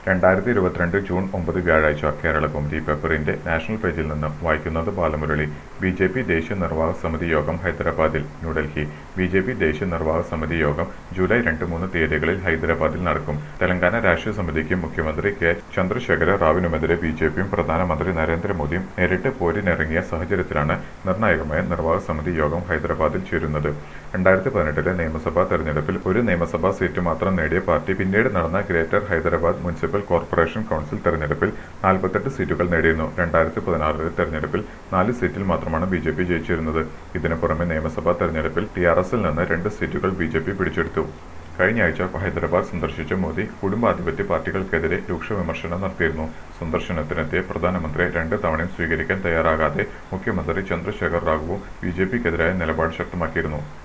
രണ്ടായിരത്തി ഇരുപത്തിരണ്ട് ജൂൺ ഒമ്പത് വ്യാഴാഴ്ച കേരള കൗമുദി പേപ്പറിന്റെ നാഷണൽ പേജിൽ നിന്ന് വായിക്കുന്നത് ബാലമുരളി ബി ജെ പി ദേശീയ നിർവാഹക സമിതി യോഗം ഹൈദരാബാദിൽ ന്യൂഡൽഹി ബി ജെ പി ദേശീയ നിർവാഹക സമിതി യോഗം ജൂലൈ രണ്ട് മൂന്ന് തീയതികളിൽ ഹൈദരാബാദിൽ നടക്കും തെലങ്കാന രാഷ്ട്രീയ സമിതിക്കും മുഖ്യമന്ത്രി കെ ചന്ദ്രശേഖര റാവുവിനുമെതിരെ ബി ജെ പിയും പ്രധാനമന്ത്രി നരേന്ദ്രമോദിയും നേരിട്ട് പോരിനിറങ്ങിയ സാഹചര്യത്തിലാണ് നിർണായകമായ നിർവാഹക സമിതി യോഗം ഹൈദരാബാദിൽ ചേരുന്നത് രണ്ടായിരത്തി പതിനെട്ടിലെ നിയമസഭാ തെരഞ്ഞെടുപ്പിൽ ഒരു നിയമസഭാ സീറ്റ് മാത്രം നേടിയ പാർട്ടി പിന്നീട് നടന്ന greater Hyderabad municipal corporation council തെരഞ്ഞെടുപ്പിൽ നാൽപ്പത്തെട്ട് സീറ്റുകൾ നേടിയിരുന്നു രണ്ടായിരത്തി പതിനാറിലെ തെരഞ്ഞെടുപ്പിൽ നാല് സീറ്റിൽ മാത്രമാണ് ബി ജെ പി ജയിച്ചിരുന്നത് ഇതിനു പുറമെ നിയമസഭാ തെരഞ്ഞെടുപ്പിൽ ടി ആർ എസിൽ നിന്ന് രണ്ട് സീറ്റുകൾ ബി ജെ പി പിടിച്ചെടുത്തു കഴിഞ്ഞ ആഴ്ച ഹൈദരാബാദ് സന്ദർശിച്ച മോദി കുടുംബാധിപത്യ പാർട്ടികൾക്കെതിരെ രൂക്ഷ വിമർശനം നടത്തിയിരുന്നു സന്ദർശനത്തിനെത്തിയ പ്രധാനമന്ത്രിയെ രണ്ട് തവണയും സ്വീകരിക്കാൻ തയ്യാറാകാതെ മുഖ്യമന്ത്രി ചന്ദ്രശേഖർ റാവുവും ബി ജെ പിക്കെതിരായ നിലപാട് ശക്തമാക്കിയിരുന്നു